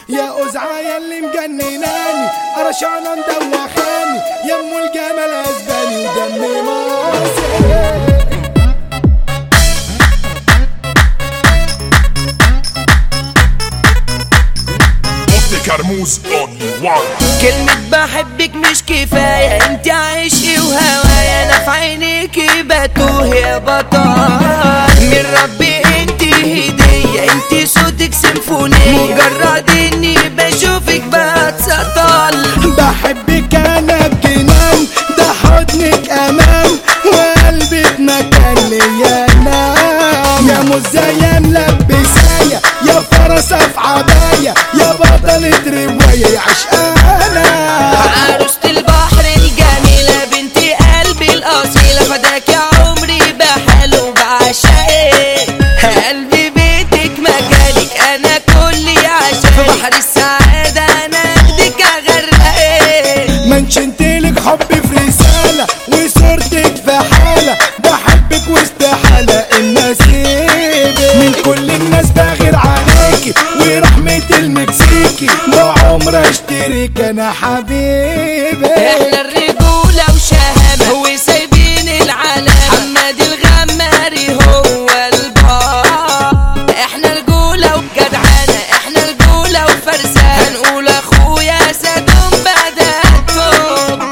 يا أزعة اللي مجنناني قرشانة مدوخاني يا ام الجمال اسباني ودمي مصري Monte Carmouze only one كلمة بحبك مش كفاية انت عشقي وهوايا انا في عينيكي بتوه يا بطل من ربي انت هدية انت صوتك سيمفونية مجرد اني بشوفك بتسطل بحبك انا بجنان ده حضنك امان وقلبك مكان ليا انام يا مزايا ملبسايا يا فرسة في عباية يا بطلة رواية يا عشقانة عروسة البحر الجميلة بنت قلبي الأصيلة فداك يا عمري بحاله بعشقك قلبي بيتك مكانك أنا كلي عشان في بحر السعادة أنا أخدك أغرقك منشنتلك حبي في رسالة وصورتك في حالة بحبك واستحالة ان اسيبك من كل الناس بغير عليكي ورحمة المكسيكي وعمر اشتريك انا حبيبي احنا الرجولة وشهامة وسايبين العالم محمد الغماري هو البار احنا رجولة وجدعانة احنا رجولة وفرسان هنقول اخويا سادهم بدأتهم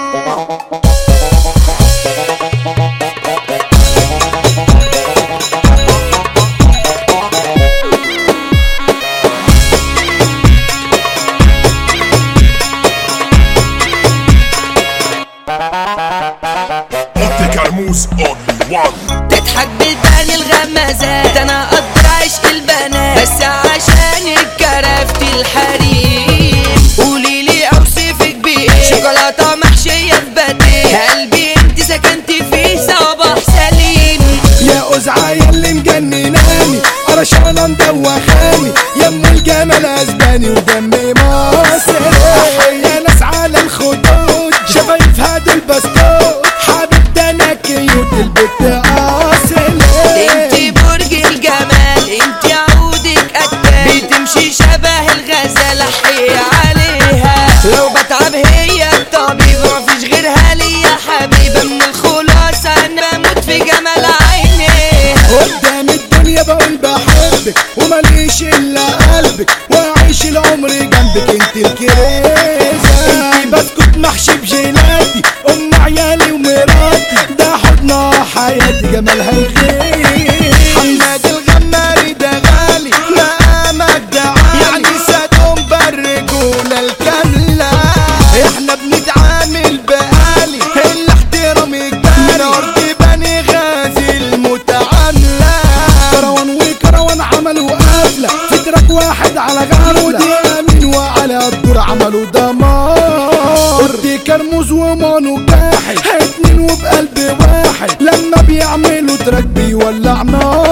Monte Carmouze only one تضحك بتبان الغمازات انا قدر عشق البنات بس عشانك كرفت الحريم قولي لي اوصفك بايه شوكولاته محشيه في باتيه قلبي انت سكنت فيه صباح سليم يا أزعة اللي مجنناني قرشانة مدوخاني يا ام الجمال اسباني ودمي مصري احيا ناس على الخدود شفايفها دول بسكوت حبيب ده انا كيوت البت اصلي انت برج الجمال انت عودك قتال بتمشي شبه الغزالة حي عليها لو بتعب هي الطبيب مفيش غيرها ليا حبيبة من الخلاصة انا بموت في جمال عيني قدام الدنيا بقول بحبك ومليش الا قلبك واعيش العمر جنبك انت الكريزة انت بسكوت محشي بجيلاتي ام عيالي ومراتي ده حضنها حياتي جمالها يغير حماد الغماري ده غالي مقامك ده عالي يعني سادهم بالرجولة الكاملة احنا بنتعامل بقالي الاحترام الجاري نار بني غازي المتعاملة كروان وكروان عملوا قفلة فكرك واحد على غفلة ودي امين وعلى الدور عملوا دمار ودي كرموز ومانو جاحد اتنين وبقلب واحد لما بيعملوا تراك بيولع نار